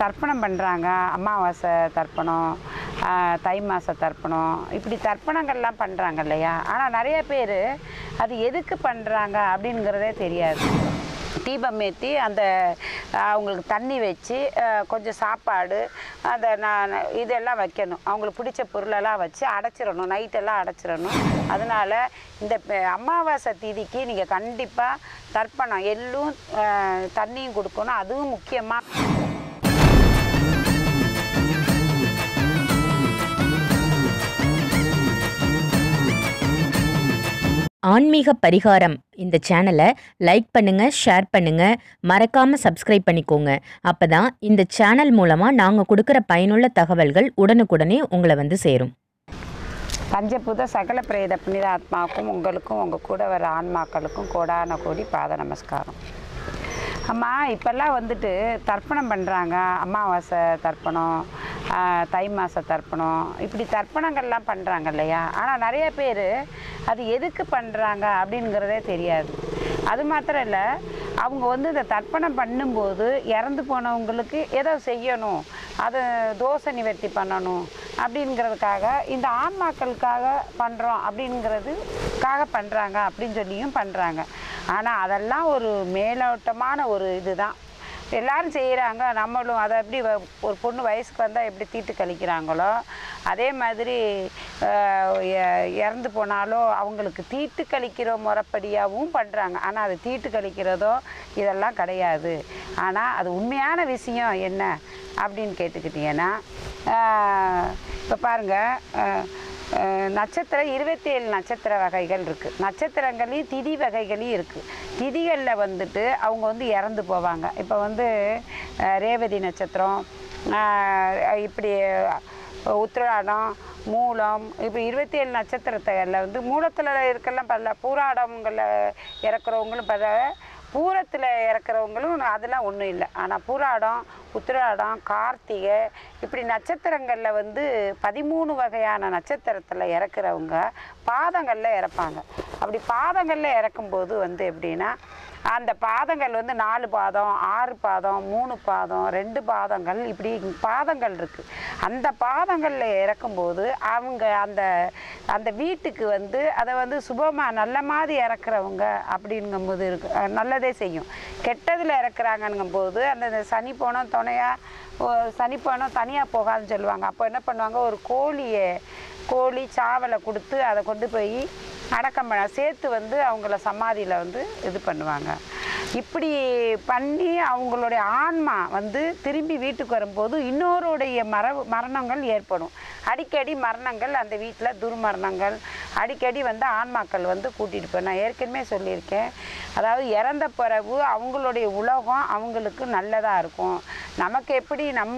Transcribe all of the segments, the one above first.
தர்ப்பணம் பண்ணுறாங்க அமாவாசை தர்ப்பணம் ஆஹ், தை மாத தர்ப்பணம் இப்படி தர்ப்பணங்கள்லாம் பண்ணுறாங்க இல்லையா ஆனால் நிறைய பேர் அது எதுக்கு பண்ணுறாங்க அப்படிங்கிறதே தெரியாது தீபம் ஏற்றி அந்த ஆஹ், அவங்களுக்கு தண்ணி வச்சு ஆஹ், கொஞ்சம் சாப்பாடு அந்த நான் இதெல்லாம் வைக்கணும் அவங்களுக்கு பிடிச்ச பொருளெல்லாம் வச்சு அடைச்சிடணும் நைட்டெல்லாம் அடைச்சிடணும் அதனால இந்த பெ- அமாவாசை திதிக்கு நீங்கள் கண்டிப்பாக தர்ப்பணம் எள்ளும் ஆஹ், தண்ணியும் கொடுக்கணும் அதுவும் முக்கியமாக ஆன்மீக பரிகாரம் இந்த சேனலை லைக் பண்ணுங்க ஷேர் பண்ணுங்க மறக்காம சப்ஸ்கிரைப் பண்ணிக்கோங்க அப்பதான் இந்த சேனல் மூலமா நாங்க கொடுக்கிற பயனுள்ள தகவல்கள் உடனுக்குடனே உங்களை வந்து சேரும் பஞ்சபூத சகல பிரேத புனித ஆத்மாவுக்கும் உங்களுக்கும் உங்கள் கூட வர ஆன்மாக்களுக்கும் கோடான கோடி பாத நமஸ்காரம் அம்மா இப்போல்லாம் வந்துட்டு தர்ப்பணம் பண்ணுறாங்க அமாவாசை தர்ப்பணம் ஆஹ், தை மாத தர்ப்பணம் இப்படி தர்ப்பணங்கள்லாம் பண்ணுறாங்க இல்லையா ஆனால் நிறைய பேர் அது எதுக்கு பண்ணுறாங்க அப்படிங்கிறதே தெரியாது அது மாத்திரம் இல்லை அவங்க வந்து இந்த தர்ப்பணம் பண்ணும்போது இறந்து போனவங்களுக்கு ஏதோ செய்யணும் அது தோசை நிவர்த்தி பண்ணணும் அப்படிங்கிறதுக்காக இந்த ஆன்மாக்களுக்காக பண்ணுறோம் அப்படிங்கிறதுக்காக பண்ணுறாங்க அப்படின்னு சொல்லியும் பண்ணுறாங்க ஆனால் அதெல்லாம் ஒரு மேலோட்டமான ஒரு இதுதான் எல்லாரும் செய்கிறாங்க நம்மளும் அதை எப்படி வ- ஒரு பொண்ணு வயசுக்கு வந்தால் எப்படி தீட்டு கழிக்கிறாங்களோ அதே மாதிரி ஆஹ், எ- இறந்து போனாலோ அவங்களுக்கு தீட்டு கழிக்கிற முறைப்படியாகவும் பண்ணுறாங்க ஆனால் அது தீட்டு கழிக்கிறதோ இதெல்லாம் கிடையாது ஆனால் அது உண்மையான விஷயம் என்ன அப்படின்னு கேட்டுக்கிட்டீங்கன்னா இப்போ பாருங்கள் நட்சத்திரம் இருபத்தி ஏழு நட்சத்திர வகைகள் இருக்குது நட்சத்திரங்களையும் திதி வகைகளையும் இருக்குது திதிகளில் வந்துட்டு அவங்க வந்து இறந்து போவாங்க இப்போ வந்து அஹ், ரேவதி நட்சத்திரம் அஹ், இப்படி உத்திராடம் மூலம் இப்போ இருபத்தி ஏழு நட்சத்திரத்தில் வந்து மூலத்தில் இருக்கலாம் பல பூராடங்களில் இறக்குறவங்களும் பல பூரத்தில் இறக்குறவங்களும் அதெல்லாம் ஒன்றும் இல்லை ஆனால் பூராடம் உத்திராடம் கார்த்திகை இப்படி நட்சத்திரங்களில் வந்து பதிமூணு வகையான நட்சத்திரத்தில் இறக்குறவங்க பாதங்களில் இறப்பாங்க அப்படி பாதங்களில் இறக்கும்போது வந்து எப்படின்னா அந்த பாதங்கள் வந்து நாலு பாதம் ஆறு பாதம் மூணு பாதம் ரெண்டு பாதங்கள் இப்படி பாதங்கள் இருக்குது அந்த பாதங்களில் இறக்கும்போது அவங்க அந்த அந்த வீட்டுக்கு வந்து அதை வந்து சுபமாக நல்ல மாதிரி இறக்குறவங்க அப்படிங்கும்போது இருக்கு அஹ் நல்லதே செய்யும் கெட்டதில் இறக்குறாங்கங்கும்போது அந்த இந்த சனி போனோம் துணையாக சனி போனோம் தனியாக போகாதுன்னு சொல்லுவாங்க அப்போ என்ன பண்ணுவாங்க ஒரு கோழியை கோழி சாவலை கொடுத்து அதை கொண்டு போய் அடக்கம் பண்ண சேர்த்து வந்து அவங்கள சமாதியில் வந்து இது பண்ணுவாங்க இப்படி பண்ணி அவங்களுடைய ஆன்மா வந்து திரும்பி வீட்டுக்கு வரும்போது இன்னொருடைய மர மரணங்கள் ஏற்படும் அடிக்கடி மரணங்கள் அந்த வீட்டில் துர்மரணங்கள் அடிக்கடி வந்து ஆன்மாக்கள் வந்து கூட்டிகிட்டு போய் நான் ஏற்கனவே சொல்லியிருக்கேன் அதாவது இறந்த பிறகு அவங்களுடைய உலகம் அவங்களுக்கு நல்லதாக இருக்கும் நமக்கு எப்படி நம்ம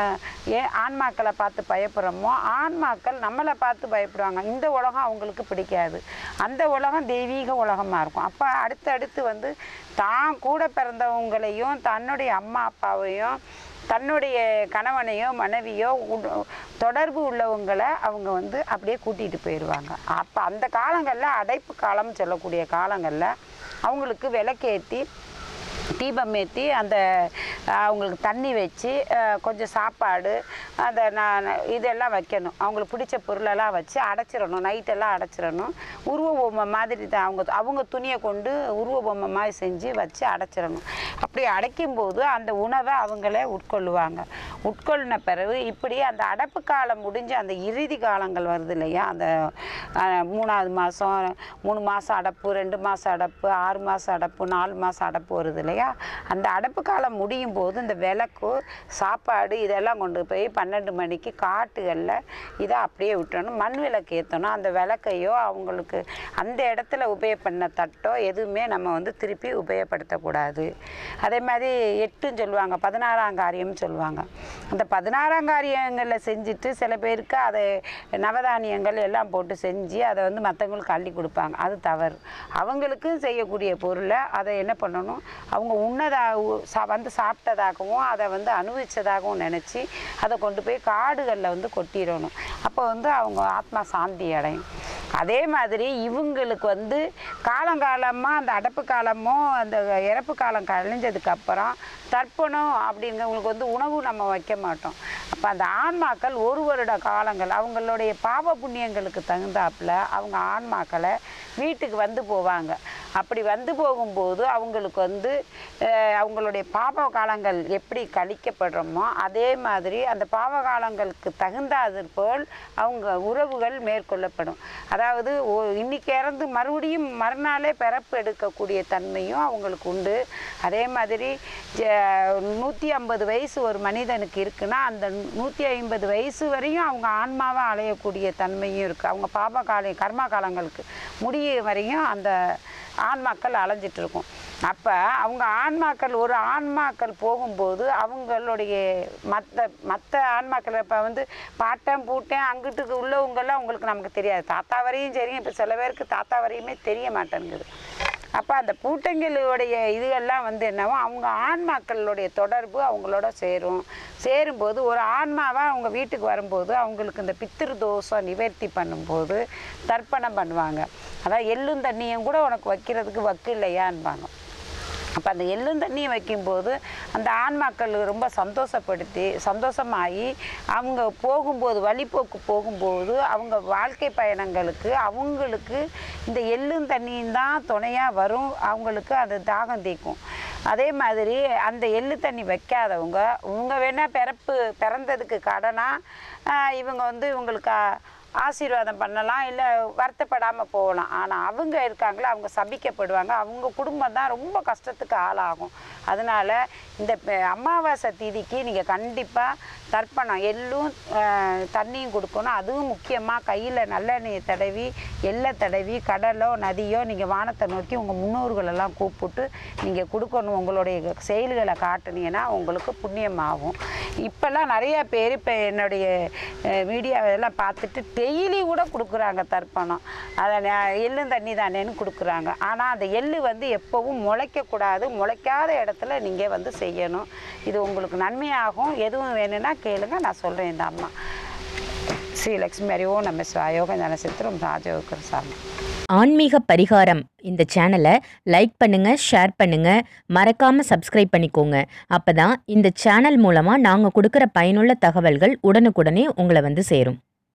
ஏ ஆன்மாக்களை பார்த்து பயப்படுறோமோ ஆன்மாக்கள் நம்மளை பார்த்து பயப்படுவாங்க இந்த உலகம் அவங்களுக்கு பிடிக்காது அந்த உலகம் தெய்வீக உலகமாக இருக்கும் அப்போ அடுத்து அடுத்து வந்து தான் கூட பிறந்தவங்களையும் தன்னுடைய அம்மா அப்பாவையும் தன்னுடைய கணவனையோ மனைவியோ உட- தொடர்பு உள்ளவங்களை அவங்க வந்து அப்படியே கூட்டிகிட்டு போயிடுவாங்க அப்போ அந்த காலங்களில் அடைப்பு காலம்னு சொல்லக்கூடிய காலங்களில் அவங்களுக்கு விளக்கேற்றி தீபம் ஏற்றி அந்த அஹ், அவங்களுக்கு தண்ணி வச்சு அஹ், கொஞ்சம் சாப்பாடு அந்த நான் இதெல்லாம் வைக்கணும் அவங்களுக்கு பிடிச்ச பொருளெல்லாம் வச்சு அடைச்சிடணும் நைட்டெல்லாம் அடைச்சிடணும் உருவ பொம்மை மாதிரி தான் அவங்க அவங்க துணியை கொண்டு உருவ பொம்மை மாதிரி செஞ்சு வச்சு அடைச்சிடணும் அப்படி அடைக்கும்போது அந்த உணவை அவங்களே உட்கொள்ளுவாங்க உட்கொள்ளின பிறகு இப்படி அந்த அடைப்பு காலம் முடிஞ்சு அந்த இறுதி காலங்கள் வருது இல்லையா அந்த அஹ், மூணாவது மாதம் மூணு மாதம் அடைப்பு ரெண்டு மாதம் அடைப்பு ஆறு மாதம் அடைப்பு நாலு மாதம் அடைப்பு வருது இல்லையா அந்த அடைப்பு காலம் முடியும் போது இந்த விளக்கு சாப்பாடு இதெல்லாம் கொண்டு போய் பன்னெண்டு மணிக்கு காட்டுகளில் இதை அப்படியே விட்டுறணும் மண் விளக்கு ஏற்றணும் அந்த விளக்கையோ அவங்களுக்கு அந்த இடத்துல உபயோக பண்ண தட்டோ எதுவுமே நம்ம வந்து திருப்பி உபயோகப்படுத்தக்கூடாது அதே மாதிரி எட்டுன்னு சொல்லுவாங்க பதினாறாம் காரியம்னு சொல்லுவாங்க அந்த பதினாறாம் காரியங்களில் செஞ்சுட்டு சில பேருக்கு அதை நவதானியங்கள் எல்லாம் போட்டு செஞ்சு அதை வந்து மற்றவங்களுக்கு அள்ளி கொடுப்பாங்க அது தவறு அவங்களுக்கும் செய்யக்கூடிய பொருளை அதை என்ன பண்ணணும் அவங்க உண்ணதாக சா வந்து சாப்பிட்டதாகவும் அதை வந்து அனுபவிச்சதாகவும் நினச்சி அதை கொண்டு போய் காடுகளில் வந்து கொட்டிடணும் அப்போ வந்து அவங்க ஆத்மா சாந்தி அடையும் அதே மாதிரி இவங்களுக்கு வந்து காலங்காலமாக அந்த அடப்பு காலமோ அந்த இறப்பு காலம் கழிஞ்சதுக்கு அப்புறம் தர்ப்பணம் அப்படிங்கிறவங்களுக்கு வந்து உணவு நம்ம வைக்க மாட்டோம் அப்போ அந்த ஆன்மாக்கள் ஒரு வருட காலங்கள் அவங்களுடைய பாவ புண்ணியங்களுக்கு தகுந்தாப்புல அவங்க ஆன்மாக்களை வீட்டுக்கு வந்து போவாங்க அப்படி வந்து போகும்போது அவங்களுக்கு வந்து அஹ், அவங்களுடைய பாவ காலங்கள் எப்படி கழிக்கப்படுறோமோ அதே மாதிரி அந்த பாவ காலங்களுக்கு தகுந்தாது போல் அவங்க உறவுகள் மேற்கொள்ளப்படும் அதாவது ஒ- இன்னைக்கு இறந்து மறுபடியும் மறுநாளே பிறப்பு எடுக்கக்கூடிய தன்மையும் அவங்களுக்கு உண்டு அதே மாதிரி நூற்றி ஐம்பது வயசு ஒரு மனிதனுக்கு இருக்குன்னா அந்த நூற்றி ஐம்பது வயசு வரையும் அவங்க ஆன்மாவை அலையக்கூடிய தன்மையும் இருக்குது அவங்க பாப கால கர்மா காலங்களுக்கு முடிய வரையும் அந்த ஆன்மாக்கள் அலைஞ்சிட்டு இருக்கும் அப்போ அவங்க ஆன்மாக்கள் ஒரு ஆன்மாக்கள் போகும்போது அவங்களுடைய மற்ற மற்ற ஆன்மாக்கள் இப்போ வந்து பாட்டன் பூட்டன் அங்கிட்டுக்கு உள்ளவங்கெல்லாம் உங்களுக்கு நமக்கு தெரியாது தாத்தா வரையும் தெரியும் இப்போ சில பேருக்கு தாத்தா வரையுமே தெரிய மாட்டேங்குது அப்போ அந்த பூட்டங்களுடைய இதுகள்லாம் வந்து என்னவோ அவங்க ஆன்மாக்களுடைய தொடர்பு அவங்களோட சேரும் சேரும்போது ஒரு ஆன்மாவாக அவங்க வீட்டுக்கு வரும்போது அவங்களுக்கு இந்த பித்திரு தோஷம் நிவர்த்தி பண்ணும்போது தர்ப்பணம் பண்ணுவாங்க அதான் எள்ளும் தண்ணியும் கூட உனக்கு வைக்கிறதுக்கு வக்கு இல்லையான்பாங்க அப்போ அந்த எள்ளும் தண்ணியை வைக்கும்போது அந்த ஆன்மாக்கள் ரொம்ப சந்தோஷப்படுத்தி சந்தோஷமாகி அவங்க போகும்போது வழிப்போக்கு போகும்போது அவங்க வாழ்க்கை பயணங்களுக்கு அவங்களுக்கு இந்த எள்ளும் தண்ணியும் தான் துணையாக வரும் அவங்களுக்கு அது தாகம் தீக்கும் அதே மாதிரி அந்த எள்ளு தண்ணி வைக்காதவங்க இவங்க வேணால் பிறப்பு பிறந்ததுக்கு கடனாக இவங்க வந்து இவங்களுக்கு ஆ- ஆசீர்வாதம் பண்ணலாம் இல்லை வருத்தப்படாமல் போகலாம் ஆனால் அவங்க இருக்காங்களே அவங்க சபிக்கப்படுவாங்க அவங்க குடும்பம் தான் ரொம்ப கஷ்டத்துக்கு ஆளாகும் அதனால் இந்த பெ- அமாவாசை திதிக்கு நீங்கள் கண்டிப்பாக தர்ப்பணம் எள்ளும் அஹ், தண்ணியும் கொடுக்கணும் அதுவும் முக்கியமாக கையில் நல்லெண்ணெயை தடவி எள்ளை தடவி கடலோ நதியோ நீங்கள் வானத்தை நோக்கி உங்கள் முன்னோர்களெல்லாம் கூப்பிட்டு நீங்கள் கொடுக்கணும் உங்களுடைய செயல்களை காட்டுனீங்கன்னா உங்களுக்கு புண்ணியமாகும் இப்போல்லாம் நிறைய பேர் இப்போ என்னுடைய மீடியாவெல்லாம் பார்த்துட்டு டெய்லி கூட கொடுக்குறாங்க தர்ப்பணம் அதை ந- எள்ளும் தண்ணி தானேன்னு கொடுக்குறாங்க ஆனால் அந்த எள்ளு வந்து எப்போவும் முளைக்கக்கூடாது முளைக்காத இடத்துல நீங்கள் வந்து செய்யணும் இது உங்களுக்கு நன்மையாகும் எதுவும் வேணும்னா கேளுங்க நான் சொல்கிறேன் இந்த அம்மா ஸ்ரீ லக்ஷ்மி அறிவோ நம்ம சிவாயோக ஞானசித்திரம் ராஜயோகர் சாமி ஆன்மீக பரிகாரம் இந்த சேனலை லைக் பண்ணுங்க ஷேர் பண்ணுங்க மறக்காம சப்ஸ்கிரைப் பண்ணிக்கோங்க அப்பதான் இந்த சேனல் மூலமா நாங்க கொடுக்குற பயனுள்ள தகவல்கள் உடனுக்குடனே உங்களை வந்து சேரும்